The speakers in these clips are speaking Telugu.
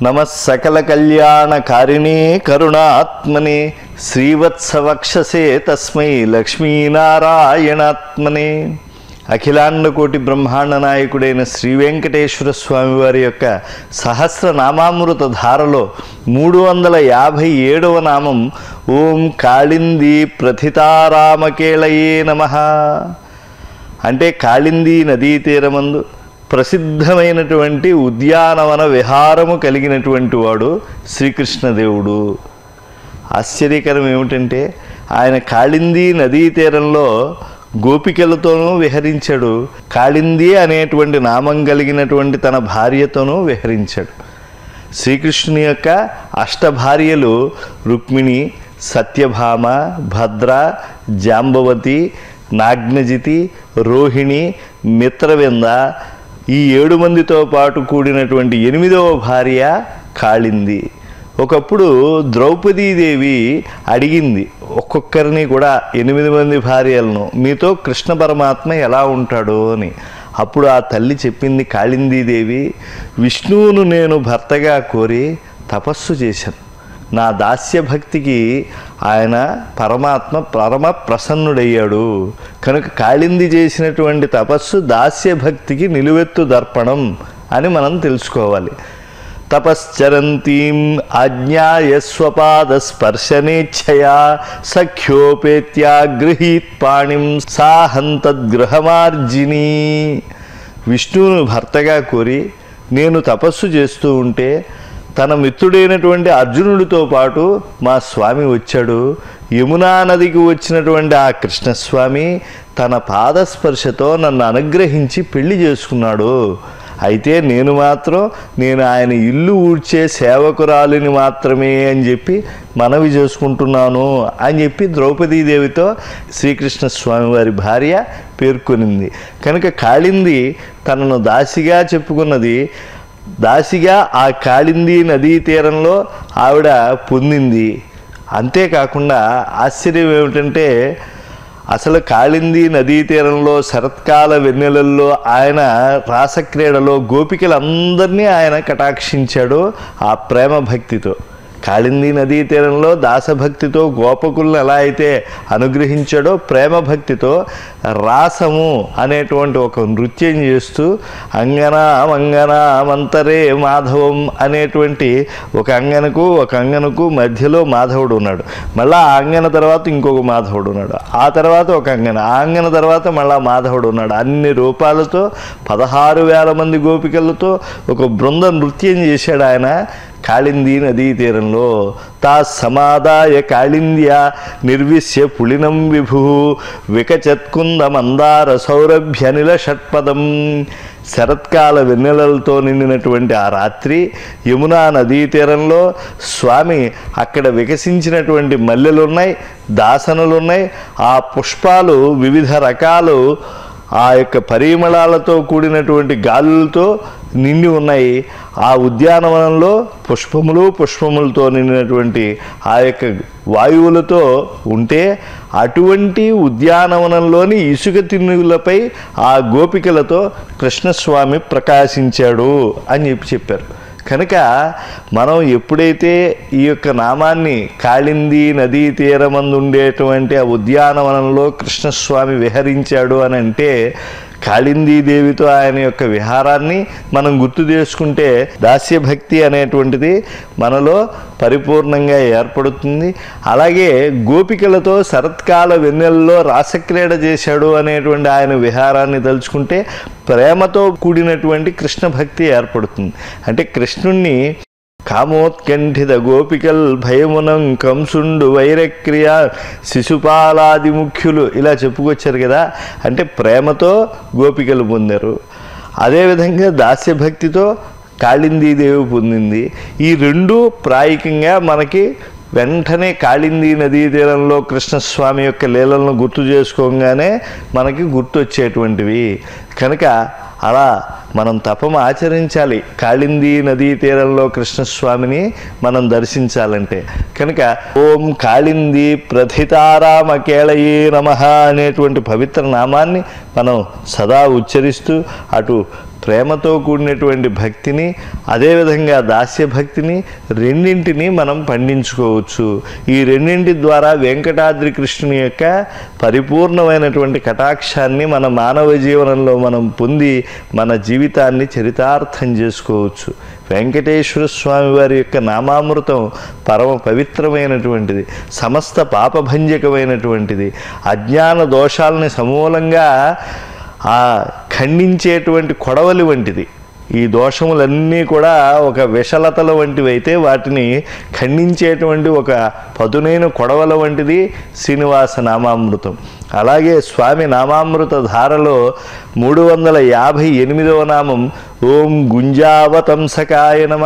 నమ సకల కళ్యాణకారిణే కరుణాత్మనే శ్రీవత్సవక్షసే తస్మై లక్ష్మీనారాయణాత్మనే అఖిలాండకోటి బ్రహ్మాండ నాయకుడైన శ్రీ వెంకటేశ్వర స్వామి వారి యొక్క సహస్రనామామృత ధారలో మూడు వందల యాభై ఏడవ నామం ఓం కాళింది ప్రథితారామకేళయే నమ అంటే కాళింది నదీ తీరమందు ప్రసిద్ధమైనటువంటి ఉద్యానవన విహారము కలిగినటువంటి వాడు శ్రీకృష్ణదేవుడు ఆశ్చర్యకరం ఏమిటంటే ఆయన కాళింది నదీ తీరంలో గోపికలతోనూ విహరించాడు కాళింది అనేటువంటి నామం కలిగినటువంటి తన భార్యతోనూ విహరించాడు శ్రీకృష్ణుని యొక్క అష్టభార్యలు రుక్మిణి సత్యభామ భద్ర జాంబవతి నాగ్నజితి రోహిణి మిత్రవింద ఈ ఏడు మందితో పాటు కూడినటువంటి ఎనిమిదవ భార్య కాళింది ఒకప్పుడు ద్రౌపదీదేవి అడిగింది ఒక్కొక్కరిని కూడా ఎనిమిది మంది భార్యలను మీతో కృష్ణ పరమాత్మ ఎలా ఉంటాడు అని అప్పుడు ఆ తల్లి చెప్పింది కాళిందీదేవి విష్ణువును నేను భర్తగా కోరి తపస్సు చేశాను నా దాస్య భక్తికి ఆయన పరమాత్మ పరమ ప్రసన్నుడయ్యాడు కనుక కాళింది చేసినటువంటి తపస్సు దాస్య భక్తికి నిలువెత్తు దర్పణం అని మనం తెలుసుకోవాలి తపశ్చరంతీం ఆజ్ఞాయ స్వపాద స్పర్శనేచ్ఛయా సఖ్యోపేత్యా గృహీత్ పాణిం సాహంతద్గృహమార్జిని విష్ణువును భర్తగా కోరి నేను తపస్సు చేస్తూ ఉంటే తన మిత్రుడైనటువంటి అర్జునుడితో పాటు మా స్వామి వచ్చాడు యమునా నదికి వచ్చినటువంటి ఆ కృష్ణస్వామి తన పాదస్పర్శతో నన్ను అనుగ్రహించి పెళ్లి చేసుకున్నాడు అయితే నేను మాత్రం నేను ఆయన ఇల్లు ఊడ్చే సేవకురాలిని మాత్రమే అని చెప్పి మనవి చేసుకుంటున్నాను అని చెప్పి ద్రౌపదీదేవితో శ్రీకృష్ణ స్వామి వారి భార్య పేర్కొనింది కనుక కాళింది తనను దాసిగా చెప్పుకున్నది దాసిగా ఆ కాళింది నదీ తీరంలో ఆవిడ పొందింది అంతేకాకుండా ఆశ్చర్యం ఏమిటంటే అసలు కాళింది నదీ తీరంలో శరత్కాల వెన్నెలల్లో ఆయన రాసక్రీడలో గోపికలందరినీ ఆయన కటాక్షించాడు ఆ ప్రేమ భక్తితో కాళింది నదీ తీరంలో దాసభక్తితో గోపకులను ఎలా అయితే అనుగ్రహించాడో ప్రేమ భక్తితో రాసము అనేటువంటి ఒక నృత్యం చేస్తూ అంగన మంగన మంతరే మాధవం అనేటువంటి ఒక అంగనకు ఒక అంగనకు మధ్యలో మాధవుడు ఉన్నాడు మళ్ళీ ఆ అంగన తర్వాత ఇంకొక మాధవుడు ఉన్నాడు ఆ తర్వాత ఒక అంగన ఆ అంగన తర్వాత మళ్ళా మాధవుడు ఉన్నాడు అన్ని రూపాలతో పదహారు వేల మంది గోపికలతో ఒక బృంద నృత్యం చేశాడు ఆయన కాళింది నదీ తీరంలో తా సమాదాయ కాళింద్య నిర్విశ్య పులినం విభు వికచత్కుంద మందార సౌరభ్యనిల షట్పదం శరత్కాల వెన్నెలలతో నిండినటువంటి ఆ రాత్రి యమునా నదీ తీరంలో స్వామి అక్కడ వికసించినటువంటి మల్లెలు ఉన్నాయి దాసనలు ఉన్నాయి ఆ పుష్పాలు వివిధ రకాలు ఆ యొక్క పరిమళాలతో కూడినటువంటి గాలులతో నిండి ఉన్నాయి ఆ ఉద్యానవనంలో పుష్పములు పుష్పములతో నిండినటువంటి ఆ యొక్క వాయువులతో ఉంటే అటువంటి ఉద్యానవనంలోని ఇసుక తిన్నులపై ఆ గోపికలతో కృష్ణస్వామి ప్రకాశించాడు అని చెప్పి చెప్పారు కనుక మనం ఎప్పుడైతే ఈ యొక్క నామాన్ని కాళింది నదీ తీరమందు ఉండేటువంటి ఆ ఉద్యానవనంలో కృష్ణస్వామి విహరించాడు అని అంటే కాళిందీదేవితో ఆయన యొక్క విహారాన్ని మనం గుర్తు చేసుకుంటే దాస్యభక్తి అనేటువంటిది మనలో పరిపూర్ణంగా ఏర్పడుతుంది అలాగే గోపికలతో శరత్కాల వెన్నెలలో రాసక్రీడ చేశాడు అనేటువంటి ఆయన విహారాన్ని తలుచుకుంటే ప్రేమతో కూడినటువంటి కృష్ణ భక్తి ఏర్పడుతుంది అంటే కృష్ణుణ్ణి కామోత్కంఠిత గోపికల్ భయమునం కంసుండు వైరక్రియ శిశుపాలాది ముఖ్యులు ఇలా చెప్పుకొచ్చారు కదా అంటే ప్రేమతో గోపికలు పొందారు అదేవిధంగా దాస్యభక్తితో కాళిందీదేవి పొందింది ఈ రెండు ప్రాయికంగా మనకి వెంటనే కాళింది నదీ తీరంలో కృష్ణస్వామి యొక్క లీలలను గుర్తు చేసుకోగానే మనకి గుర్తొచ్చేటువంటివి కనుక అలా మనం తపం ఆచరించాలి కాళింది నదీ తీరంలో కృష్ణస్వామిని మనం దర్శించాలంటే కనుక ఓం కాళింది ప్రథితారామ కేళయే నమ అనేటువంటి పవిత్ర నామాన్ని మనం సదా ఉచ్చరిస్తూ అటు ప్రేమతో కూడినటువంటి భక్తిని అదేవిధంగా దాస్య భక్తిని రెండింటిని మనం పండించుకోవచ్చు ఈ రెండింటి ద్వారా వెంకటాద్రి కృష్ణుని యొక్క పరిపూర్ణమైనటువంటి కటాక్షాన్ని మన మానవ జీవనంలో మనం పొంది మన జీవితాన్ని చరితార్థం చేసుకోవచ్చు వెంకటేశ్వర స్వామి వారి యొక్క నామామృతం పరమ పవిత్రమైనటువంటిది సమస్త పాపభంజకమైనటువంటిది అజ్ఞాన దోషాలని సమూలంగా ఆ ఖండించేటువంటి కొడవలి వంటిది ఈ దోషములన్నీ కూడా ఒక విషలతల వంటివి అయితే వాటిని ఖండించేటువంటి ఒక పదునైన కొడవల వంటిది శ్రీనివాస నామామృతం అలాగే స్వామి నామామృత ధారలో మూడు వందల యాభై ఎనిమిదవ నామం ఓం గుంజావతంసకాయ నమ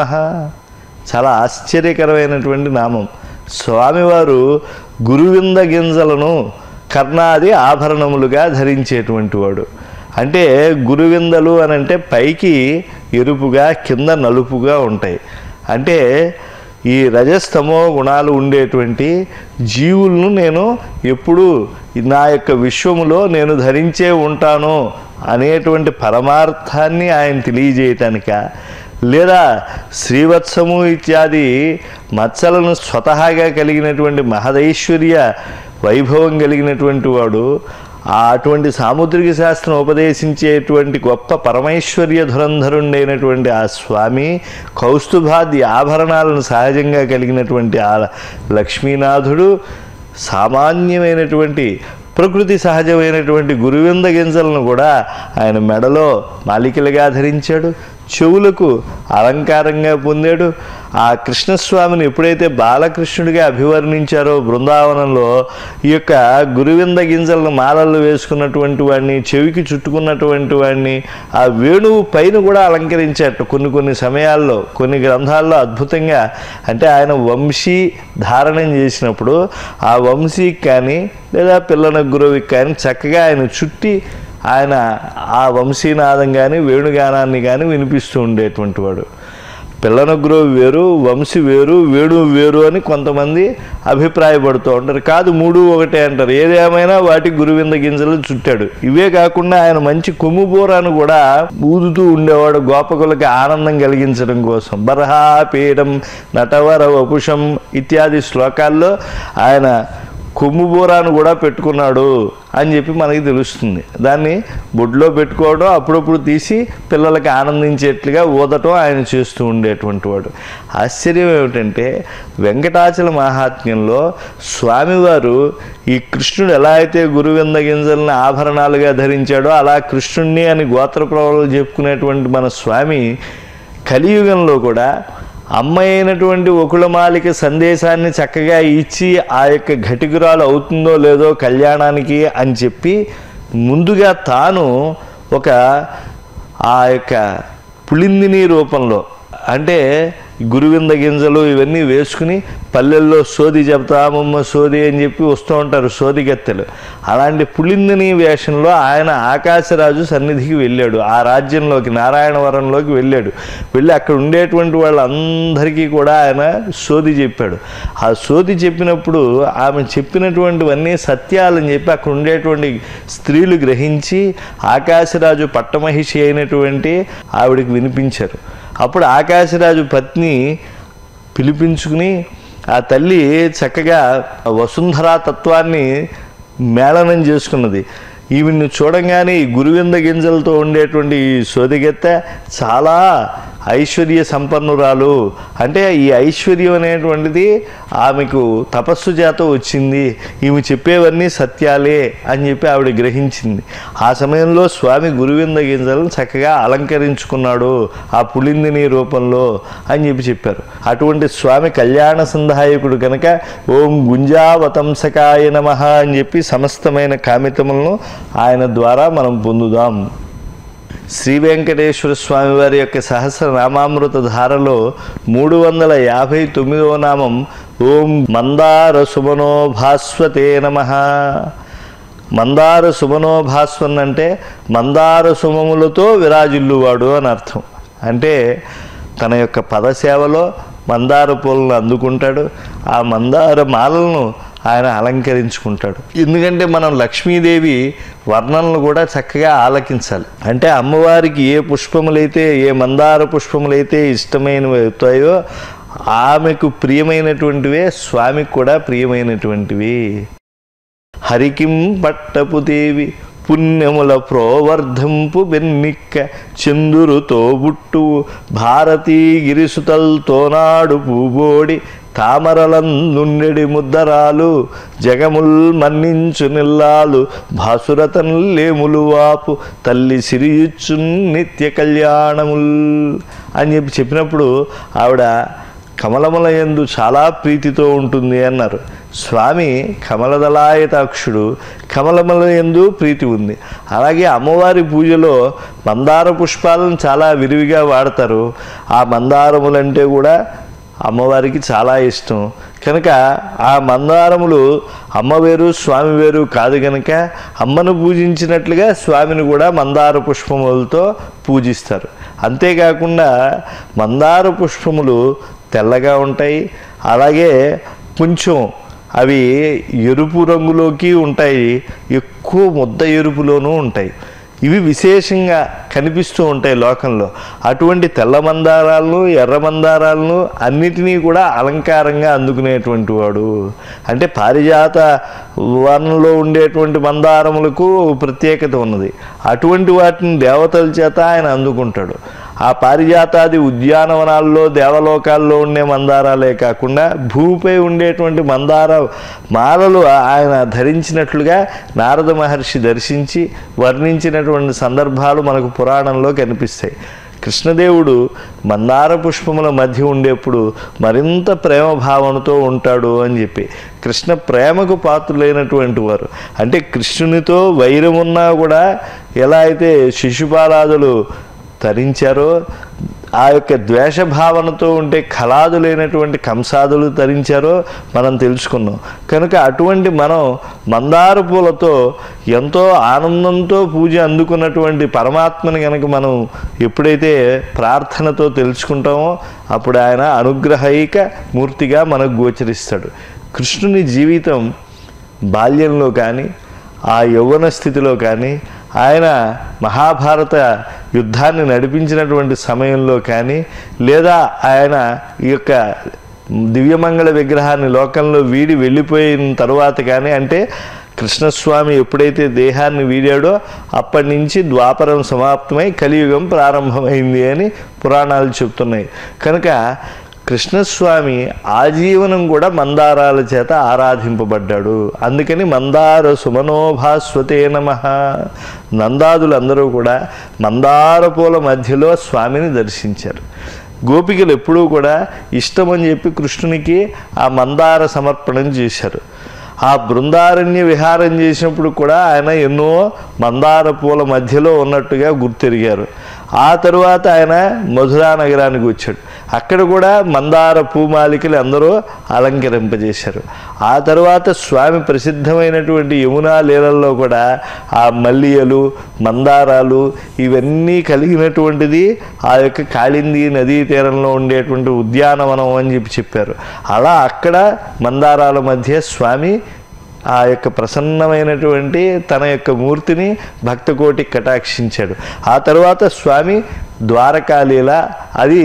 చాలా ఆశ్చర్యకరమైనటువంటి నామం స్వామివారు గురువింద గింజలను కర్ణాది ఆభరణములుగా ధరించేటువంటి వాడు అంటే గురువిందలు అని అంటే పైకి ఎరుపుగా కింద నలుపుగా ఉంటాయి అంటే ఈ రజస్తమో గుణాలు ఉండేటువంటి జీవులను నేను ఎప్పుడు నా యొక్క విశ్వములో నేను ధరించే ఉంటాను అనేటువంటి పరమార్థాన్ని ఆయన తెలియజేయటానిక లేదా శ్రీవత్సము ఇత్యాది మత్సలను స్వతహాగా కలిగినటువంటి మహదైశ్వర్య వైభవం కలిగినటువంటి వాడు ఆ అటువంటి సాముద్రిక శాస్త్రం ఉపదేశించేటువంటి గొప్ప పరమైశ్వర్య ధురంధరుండైనటువంటి ఆ స్వామి కౌస్తుభాది ఆభరణాలను సహజంగా కలిగినటువంటి ఆ లక్ష్మీనాథుడు సామాన్యమైనటువంటి ప్రకృతి సహజమైనటువంటి గురువింద గింజలను కూడా ఆయన మెడలో మాలికలుగా ధరించాడు చెవులకు అలంకారంగా పొందాడు ఆ కృష్ణస్వామిని ఎప్పుడైతే బాలకృష్ణుడిగా అభివర్ణించారో బృందావనంలో ఈ యొక్క గురువింద గింజలను మాలలు వేసుకున్నటువంటి వాడిని చెవికి చుట్టుకున్నటువంటి వాడిని ఆ వేణువు పైన కూడా అలంకరించారు కొన్ని కొన్ని సమయాల్లో కొన్ని గ్రంథాల్లో అద్భుతంగా అంటే ఆయన వంశీ ధారణం చేసినప్పుడు ఆ వంశీకి కానీ లేదా పిల్లన గురువుకి కానీ చక్కగా ఆయన చుట్టి ఆయన ఆ వంశీనాదం కానీ వేణుగానాన్ని కానీ వినిపిస్తూ ఉండేటువంటి వాడు పిల్లనగ్రోవి వేరు వంశీ వేరు వేణు వేరు అని కొంతమంది అభిప్రాయపడుతూ ఉంటారు కాదు మూడు ఒకటే అంటారు ఏదేమైనా వాటి గురువింద గింజలు చుట్టాడు ఇవే కాకుండా ఆయన మంచి కొమ్ముబోరాను కూడా ఊదుతూ ఉండేవాడు గోపకులకి ఆనందం కలిగించడం కోసం బర్హాపీఠం నటవర వపుషం ఇత్యాది శ్లోకాల్లో ఆయన కొమ్ము బోరాను కూడా పెట్టుకున్నాడు అని చెప్పి మనకి తెలుస్తుంది దాన్ని బొడ్లో పెట్టుకోవడం అప్పుడప్పుడు తీసి పిల్లలకి ఆనందించేట్లుగా ఊదటం ఆయన చేస్తూ ఉండేటువంటి వాడు ఆశ్చర్యం ఏమిటంటే వెంకటాచల మహాత్మ్యంలో స్వామివారు ఈ కృష్ణుడు ఎలా అయితే గురువింద గింజల్ని ఆభరణాలుగా ధరించాడో అలా కృష్ణుణ్ణి అని గోత్ర ప్రవలు చెప్పుకునేటువంటి మన స్వామి కలియుగంలో కూడా అమ్మ అయినటువంటి ఒకళమాలిక సందేశాన్ని చక్కగా ఇచ్చి ఆ యొక్క ఘటికురాలు అవుతుందో లేదో కళ్యాణానికి అని చెప్పి ముందుగా తాను ఒక ఆ యొక్క పులిందిని రూపంలో అంటే గురువింద గింజలు ఇవన్నీ వేసుకుని పల్లెల్లో సోది చెప్తామమ్మ సోది అని చెప్పి వస్తూ ఉంటారు సోది గత్తెలు అలాంటి పులిందిని వేషంలో ఆయన ఆకాశరాజు సన్నిధికి వెళ్ళాడు ఆ రాజ్యంలోకి నారాయణవరంలోకి వెళ్ళాడు వెళ్ళి అక్కడ ఉండేటువంటి వాళ్ళందరికీ కూడా ఆయన సోది చెప్పాడు ఆ సోది చెప్పినప్పుడు ఆమె చెప్పినటువంటివన్నీ సత్యాలని చెప్పి అక్కడ ఉండేటువంటి స్త్రీలు గ్రహించి ఆకాశరాజు పట్టమహిషి అయినటువంటి ఆవిడికి వినిపించారు అప్పుడు ఆకాశరాజు పత్ని పిలిపించుకుని ఆ తల్లి చక్కగా వసుంధరా తత్వాన్ని మేళనం చేసుకున్నది ఈవిడ్ని చూడంగానే ఈ గురువింద గింజలతో ఉండేటువంటి ఈ సోదిగెత్త చాలా ఐశ్వర్య సంపన్నురాలు అంటే ఈ ఐశ్వర్యం అనేటువంటిది ఆమెకు తపస్సు చేత వచ్చింది ఈమె చెప్పేవన్నీ సత్యాలే అని చెప్పి ఆవిడ గ్రహించింది ఆ సమయంలో స్వామి గురువింద గింజలను చక్కగా అలంకరించుకున్నాడు ఆ పులిందిని రూపంలో అని చెప్పి చెప్పారు అటువంటి స్వామి కళ్యాణ సంధాయకుడు కనుక ఓం గుంజావతంసకాయ నమ అని చెప్పి సమస్తమైన కామితములను ఆయన ద్వారా మనం పొందుదాం శ్రీ వెంకటేశ్వర స్వామి వారి యొక్క సహస్రనామామృత ధారలో మూడు వందల యాభై తొమ్మిదవ నామం ఓం మందార సుమనో భాస్వతే నమ మందార సుమనో భాస్వన్ అంటే మందార సుమములతో విరాజిల్లువాడు అని అర్థం అంటే తన యొక్క పదసేవలో మందార పూలను అందుకుంటాడు ఆ మందార మాలలను ఆయన అలంకరించుకుంటాడు ఎందుకంటే మనం లక్ష్మీదేవి వర్ణనలు కూడా చక్కగా ఆలకించాలి అంటే అమ్మవారికి ఏ పుష్పములైతే ఏ మందార పుష్పములైతే ఇష్టమైనవి అవుతాయో ఆమెకు ప్రియమైనటువంటివే స్వామికి కూడా ప్రియమైనటువంటివి హరికిం పట్టపు దేవి పుణ్యముల ప్రోవర్ధంపు బెన్నిక్క చందురు తోబుట్టు భారతీ గిరిసుతల్తోనాడు పూబోడి తామరలందుండెడి ముద్దరాలు జగముల్ మన్నించు నిల్లాలు భాసురతన్ లేములు వాపు తల్లి సిరియుచ్చు నిత్య కళ్యాణముల్ అని చెప్పి చెప్పినప్పుడు ఆవిడ కమలముల యందు చాలా ప్రీతితో ఉంటుంది అన్నారు స్వామి కమలదలాయతాక్షుడు కమలముల యందు ప్రీతి ఉంది అలాగే అమ్మవారి పూజలో మందార పుష్పాలను చాలా విరివిగా వాడతారు ఆ మందారములంటే కూడా అమ్మవారికి చాలా ఇష్టం కనుక ఆ మందారములు అమ్మ వేరు స్వామి వేరు కాదు కనుక అమ్మను పూజించినట్లుగా స్వామిని కూడా మందార పుష్పములతో పూజిస్తారు అంతేకాకుండా మందార పుష్పములు తెల్లగా ఉంటాయి అలాగే కొంచెం అవి ఎరుపు రంగులోకి ఉంటాయి ఎక్కువ ముద్ద ఎరుపులోనూ ఉంటాయి ఇవి విశేషంగా కనిపిస్తూ ఉంటాయి లోకంలో అటువంటి తెల్ల మందారాలను ఎర్ర మందారాలను అన్నిటినీ కూడా అలంకారంగా అందుకునేటువంటి వాడు అంటే పారిజాత వనంలో ఉండేటువంటి మందారములకు ప్రత్యేకత ఉన్నది అటువంటి వాటిని దేవతల చేత ఆయన అందుకుంటాడు ఆ పారిజాతాది ఉద్యానవనాల్లో దేవలోకాల్లో ఉండే మందారాలే కాకుండా భూమిపై ఉండేటువంటి మందార మాలలు ఆయన ధరించినట్లుగా నారద మహర్షి దర్శించి వర్ణించినటువంటి సందర్భాలు మనకు పురాణంలో కనిపిస్తాయి కృష్ణదేవుడు మందార పుష్పముల మధ్య ఉండేప్పుడు మరింత ప్రేమ భావనతో ఉంటాడు అని చెప్పి కృష్ణ ప్రేమకు పాత్రులైనటువంటి వారు అంటే కృష్ణునితో వైరమున్నా కూడా ఎలా అయితే శిశుపాలాదులు తరించారో ఆ యొక్క ద్వేష భావనతో ఉంటే కళాదులైనటువంటి కంసాదులు తరించారో మనం తెలుసుకున్నాం కనుక అటువంటి మనం మందార పూలతో ఎంతో ఆనందంతో పూజ అందుకున్నటువంటి పరమాత్మని కనుక మనం ఎప్పుడైతే ప్రార్థనతో తెలుసుకుంటామో అప్పుడు ఆయన అనుగ్రహైక మూర్తిగా మనకు గోచరిస్తాడు కృష్ణుని జీవితం బాల్యంలో కానీ ఆ యౌవన స్థితిలో కానీ ఆయన మహాభారత యుద్ధాన్ని నడిపించినటువంటి సమయంలో కానీ లేదా ఆయన ఈ యొక్క దివ్యమంగళ విగ్రహాన్ని లోకంలో వీడి వెళ్ళిపోయిన తర్వాత కానీ అంటే కృష్ణస్వామి ఎప్పుడైతే దేహాన్ని వీడాడో అప్పటి నుంచి ద్వాపరం సమాప్తమై కలియుగం ప్రారంభమైంది అని పురాణాలు చెప్తున్నాయి కనుక కృష్ణస్వామి ఆజీవనం కూడా మందారాల చేత ఆరాధింపబడ్డాడు అందుకని మందార సుమనోభాస్వతే నమ నందాదులందరూ కూడా మందార పూల మధ్యలో స్వామిని దర్శించారు గోపికలు ఎప్పుడూ కూడా ఇష్టమని చెప్పి కృష్ణునికి ఆ మందార సమర్పణం చేశారు ఆ బృందారణ్య విహారం చేసినప్పుడు కూడా ఆయన ఎన్నో మందార పూల మధ్యలో ఉన్నట్టుగా గుర్తెరిగారు ఆ తరువాత ఆయన మధురా నగరానికి వచ్చాడు అక్కడ కూడా మందార పూమాలికలు అందరూ అలంకరింపజేశారు ఆ తర్వాత స్వామి ప్రసిద్ధమైనటువంటి యమునా లీలల్లో కూడా ఆ మల్లియలు మందారాలు ఇవన్నీ కలిగినటువంటిది ఆ యొక్క కాళింది నదీ తీరంలో ఉండేటువంటి ఉద్యానవనం అని చెప్పి చెప్పారు అలా అక్కడ మందారాల మధ్య స్వామి ఆ యొక్క ప్రసన్నమైనటువంటి తన యొక్క మూర్తిని భక్తకోటి కటాక్షించాడు ఆ తర్వాత స్వామి ద్వారకాలీల అది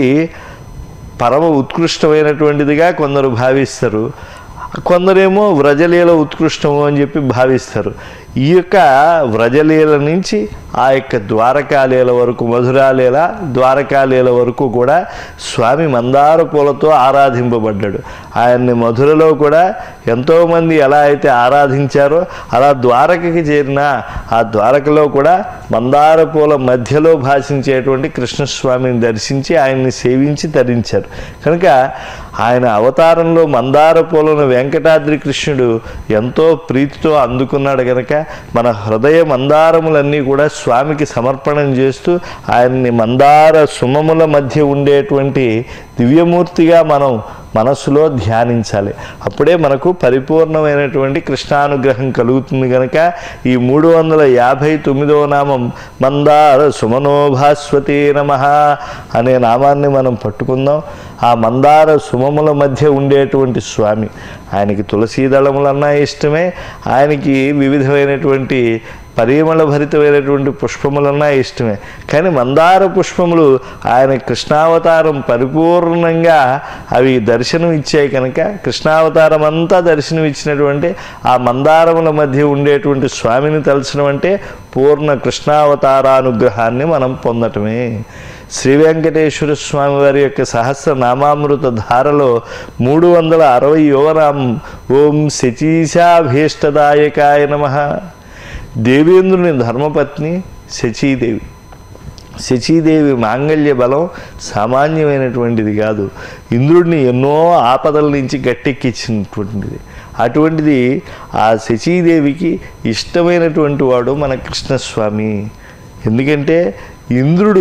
పరమ ఉత్కృష్టమైనటువంటిదిగా కొందరు భావిస్తారు కొందరేమో వ్రజలీల ఉత్కృష్టము అని చెప్పి భావిస్తారు ఈ యొక్క వ్రజలీల నుంచి ఆ యొక్క ద్వారకాలీల వరకు మధురాలీల ద్వారకాలీల వరకు కూడా స్వామి మందార పూలతో ఆరాధింపబడ్డాడు ఆయన్ని మధురలో కూడా ఎంతోమంది ఎలా అయితే ఆరాధించారో అలా ద్వారకకి చేరిన ఆ ద్వారకలో కూడా మందార పూల మధ్యలో భాషించేటువంటి కృష్ణస్వామిని దర్శించి ఆయన్ని సేవించి తరించారు కనుక ఆయన అవతారంలో మందార పూలను వెంకటాద్రి కృష్ణుడు ఎంతో ప్రీతితో అందుకున్నాడు కనుక మన హృదయ మందారములన్నీ కూడా స్వామికి సమర్పణం చేస్తూ ఆయన్ని మందార సుమముల మధ్య ఉండేటువంటి దివ్యమూర్తిగా మనం మనస్సులో ధ్యానించాలి అప్పుడే మనకు పరిపూర్ణమైనటువంటి కృష్ణానుగ్రహం కలుగుతుంది కనుక ఈ మూడు వందల యాభై తొమ్మిదవ నామం మందార సుమనోభాస్వతే నమ అనే నామాన్ని మనం పట్టుకుందాం ఆ మందార సుమముల మధ్య ఉండేటువంటి స్వామి ఆయనకి తులసీ దళములన్నా ఇష్టమే ఆయనకి వివిధమైనటువంటి పరిమళ భరితమైనటువంటి పుష్పములన్నా ఇష్టమే కానీ మందార పుష్పములు ఆయన కృష్ణావతారం పరిపూర్ణంగా అవి దర్శనం ఇచ్చాయి కనుక కృష్ణావతారం అంతా దర్శనం ఇచ్చినటువంటి ఆ మందారముల మధ్య ఉండేటువంటి స్వామిని తలచడం అంటే పూర్ణ కృష్ణావతారానుగ్రహాన్ని మనం పొందటమే శ్రీ వెంకటేశ్వర స్వామి వారి యొక్క సహస్ర నామామృత ధారలో మూడు వందల అరవై యువనామం ఓం శచీశాభీష్టదాయకాయ నమ దేవేంద్రుని ధర్మపత్ని శచీదేవి శచీదేవి మాంగళ్య బలం సామాన్యమైనటువంటిది కాదు ఇంద్రుడిని ఎన్నో ఆపదల నుంచి గట్టెక్కించినటువంటిది అటువంటిది ఆ శచీదేవికి ఇష్టమైనటువంటి వాడు మన కృష్ణస్వామి ఎందుకంటే ఇంద్రుడు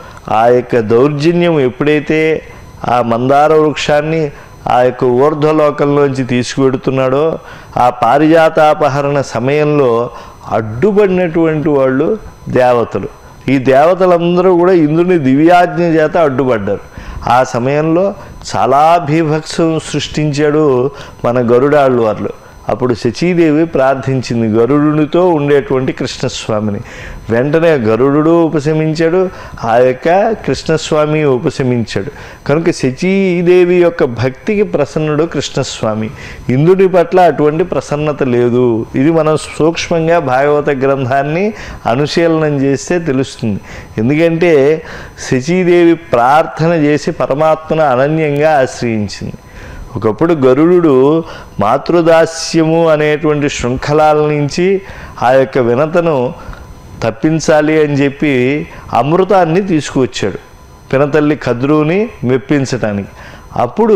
ఆ యొక్క దౌర్జన్యం ఎప్పుడైతే ఆ మందార వృక్షాన్ని ఆ యొక్క ఊర్ధ్వలోకంలోంచి తీసుకువెడుతున్నాడో ఆ పారిజాతాపహరణ సమయంలో అడ్డుపడినటువంటి వాళ్ళు దేవతలు ఈ దేవతలందరూ కూడా ఇంద్రుని దివ్యాజ్ఞ చేత అడ్డుపడ్డారు ఆ సమయంలో చాలా భీభత్సం సృష్టించాడు మన గరుడాళ్ళు వాళ్ళు అప్పుడు శచీదేవి ప్రార్థించింది గరుడునితో ఉండేటువంటి కృష్ణస్వామిని వెంటనే గరుడు ఉపశమించాడు ఆ యొక్క కృష్ణస్వామి ఉపశమించాడు కనుక శచీదేవి యొక్క భక్తికి ప్రసన్నుడు కృష్ణస్వామి ఇంద్రుడి పట్ల అటువంటి ప్రసన్నత లేదు ఇది మనం సూక్ష్మంగా భాగవత గ్రంథాన్ని అనుశీలనం చేస్తే తెలుస్తుంది ఎందుకంటే శచీదేవి ప్రార్థన చేసి పరమాత్మను అనన్యంగా ఆశ్రయించింది ఒకప్పుడు గరుడు మాతృదాస్యము అనేటువంటి శృంఖలాల నుంచి ఆ యొక్క వినతను తప్పించాలి అని చెప్పి అమృతాన్ని తీసుకువచ్చాడు పినతల్లి కద్రుని మెప్పించటానికి అప్పుడు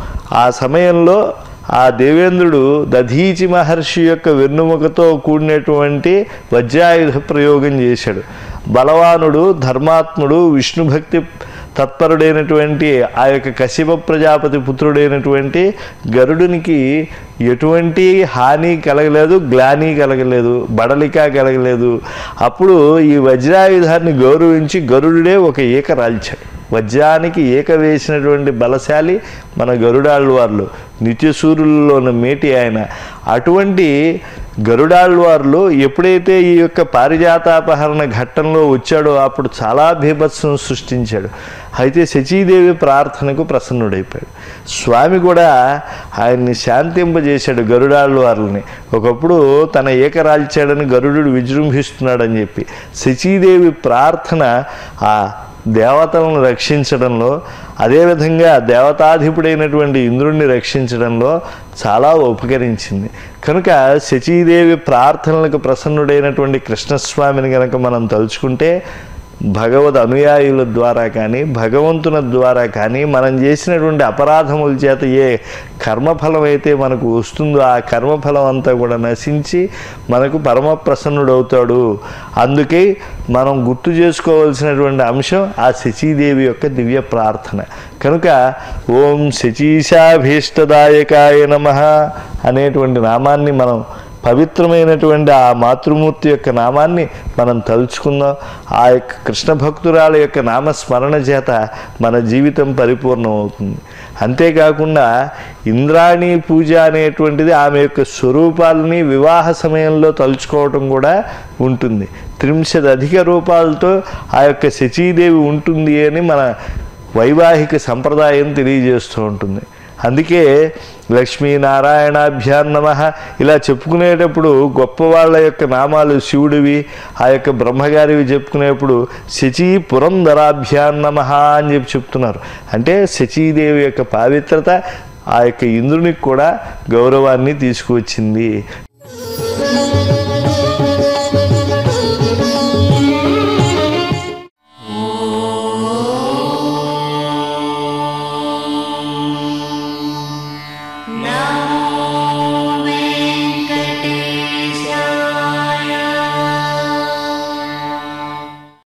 ఆ సమయంలో ఆ దేవేంద్రుడు దధీచి మహర్షి యొక్క వెన్నుముకతో కూడినటువంటి వజ్రాయుధ ప్రయోగం చేశాడు బలవానుడు ధర్మాత్ముడు విష్ణుభక్తి తత్పరుడైనటువంటి ఆ యొక్క కశ్యప ప్రజాపతి పుత్రుడైనటువంటి గరుడునికి ఎటువంటి హాని కలగలేదు గ్లాని కలగలేదు బడలిక కలగలేదు అప్పుడు ఈ వజ్రాయుధాన్ని గౌరవించి గరుడుడే ఒక ఈక రాల్చాడు వజ్రానికి ఏక వేసినటువంటి బలశాలి మన గరుడాళ్ళవార్లు నిత్యసూరులలోని మేటి ఆయన అటువంటి గరుడాళ్ళవార్లు ఎప్పుడైతే ఈ యొక్క పారిజాతాపహరణ ఘట్టంలో వచ్చాడో అప్పుడు చాలా బీభత్సం సృష్టించాడు అయితే శచీదేవి ప్రార్థనకు ప్రసన్నుడైపోయాడు స్వామి కూడా ఆయన్ని శాంతింపజేశాడు గరుడాళ్ళు వారిని ఒకప్పుడు తన ఏకరాల్చాడని గరుడు విజృంభిస్తున్నాడని చెప్పి శచీదేవి ప్రార్థన ఆ దేవతలను రక్షించడంలో అదేవిధంగా దేవతాధిపుడైనటువంటి ఇంద్రుణ్ణి రక్షించడంలో చాలా ఉపకరించింది కనుక శచీదేవి ప్రార్థనలకు ప్రసన్నుడైనటువంటి కృష్ణస్వామిని కనుక మనం తలుచుకుంటే భగవద్ అనుయాయుల ద్వారా కానీ భగవంతుని ద్వారా కానీ మనం చేసినటువంటి అపరాధముల చేత ఏ కర్మఫలం అయితే మనకు వస్తుందో ఆ కర్మఫలం అంతా కూడా నశించి మనకు పరమ ప్రసన్నుడవుతాడు అందుకే మనం గుర్తు చేసుకోవాల్సినటువంటి అంశం ఆ శచీదేవి యొక్క దివ్య ప్రార్థన కనుక ఓం శచీశాభీష్టదాయకాయ నమ అనేటువంటి నామాన్ని మనం పవిత్రమైనటువంటి ఆ మాతృమూర్తి యొక్క నామాన్ని మనం తలుచుకుందాం ఆ యొక్క కృష్ణ భక్తురాల యొక్క నామస్మరణ చేత మన జీవితం పరిపూర్ణం అవుతుంది అంతేకాకుండా ఇంద్రాణి పూజ అనేటువంటిది ఆమె యొక్క స్వరూపాలని వివాహ సమయంలో తలుచుకోవటం కూడా ఉంటుంది త్రింశద్ అధిక రూపాలతో ఆ యొక్క శచీదేవి ఉంటుంది అని మన వైవాహిక సంప్రదాయం తెలియజేస్తూ ఉంటుంది అందుకే లక్ష్మీనారాయణాభ్యాం నమ ఇలా చెప్పుకునేటప్పుడు గొప్పవాళ్ళ యొక్క నామాలు శివుడివి ఆ యొక్క బ్రహ్మగారివి చెప్పుకునేప్పుడు శచీ పురంధరాభ్యాం నమ అని చెప్పి చెప్తున్నారు అంటే శచీదేవి యొక్క పావిత్రత ఆ యొక్క ఇంద్రునికి కూడా గౌరవాన్ని తీసుకువచ్చింది